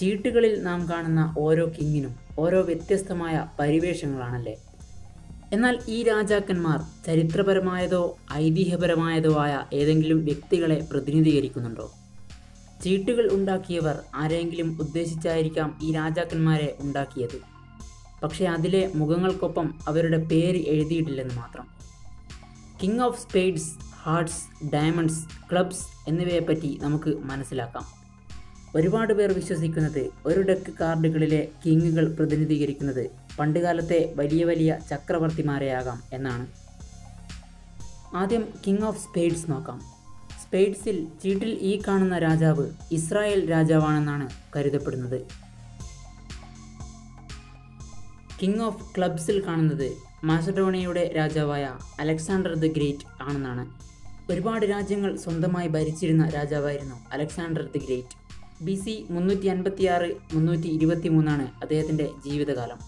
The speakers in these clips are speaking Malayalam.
ചീട്ടുകളിൽ നാം കാണുന്ന ഓരോ കിങ്ങിനും ഓരോ വ്യത്യസ്തമായ പരിവേഷങ്ങളാണല്ലേ എന്നാൽ ഈ രാജാക്കന്മാർ ചരിത്രപരമായതോ ഐതിഹ്യപരമായതോ ആയ ഏതെങ്കിലും വ്യക്തികളെ പ്രതിനിധീകരിക്കുന്നുണ്ടോ ചീട്ടുകൾ ഉണ്ടാക്കിയവർ ആരെങ്കിലും ഉദ്ദേശിച്ചായിരിക്കാം ഈ രാജാക്കന്മാരെ ഉണ്ടാക്കിയത് പക്ഷേ അതിലെ മുഖങ്ങൾക്കൊപ്പം അവരുടെ പേര് എഴുതിയിട്ടില്ലെന്ന് മാത്രം king of spades hearts diamonds clubs എന്നിവയെപ്പറ്റി നമുക്ക് മനസ്സിലാക്കാം ഒരുപാട് പേർ വിശ്വസിക്കുന്നത് ഒരു ഡെക്ക് കാർഡുകളിലെ കിങ്ങുകൾ പ്രതിനിധീകരിക്കുന്നത് പണ്ടുകാലത്തെ വലിയ വലിയ ചക്രവർത്തിമാരെയാകാം എന്നാണ് ആദ്യം കിങ് ഓഫ് സ്പെയ്ഡ്സ് നോക്കാം സ്പെയ്ഡ്സിൽ ചീട്ടിൽ ഈ കാണുന്ന രാജാവ് ഇസ്രായേൽ രാജാവാണെന്നാണ് കരുതപ്പെടുന്നത് കിങ് ഓഫ് ക്ലബ്സിൽ കാണുന്നത് മാസഡോണിയയുടെ രാജാവായ അലക്സാണ്ടർ ദി ഗ്രേറ്റ് ആണെന്നാണ് ഒരുപാട് രാജ്യങ്ങൾ സ്വന്തമായി ഭരിച്ചിരുന്ന രാജാവായിരുന്നു Alexander the great B C മുന്നൂറ്റി അൻപത്തിയാറ് മുന്നൂറ്റി ഇരുപത്തി മൂന്നാണ് അദ്ദേഹത്തിൻ്റെ ജീവിതകാലം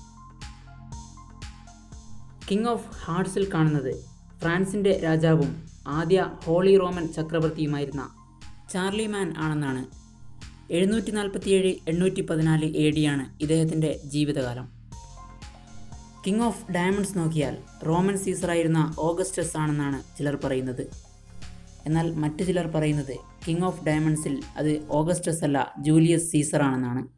കിങ് ഓഫ് ഹാർട്സിൽ കാണുന്നത് ഫ്രാൻസിൻ്റെ രാജാവും ആദ്യ ഹോളി റോമൻ ചക്രവർത്തിയുമായിരുന്ന ചാർലി മാൻ ആണെന്നാണ് എഴുന്നൂറ്റി നാൽപ്പത്തിയേഴ് എണ്ണൂറ്റി പതിനാല് എ ഡിയാണ് ഇദ്ദേഹത്തിൻ്റെ ജീവിതകാലം കിങ് ഓഫ് ഡയമണ്ട്സ് നോക്കിയാൽ റോമൻ സീസറായിരുന്ന ഓഗസ്റ്റസ് ആണെന്നാണ് ചിലർ പറയുന്നത് എന്നാൽ മറ്റു ചിലർ പറയുന്നത് കിങ് ഓഫ് ഡയമണ്ട്സിൽ അത് ഓഗസ്റ്റസ് അല്ല ജൂലിയസ് സീസർ ആണെന്നാണ്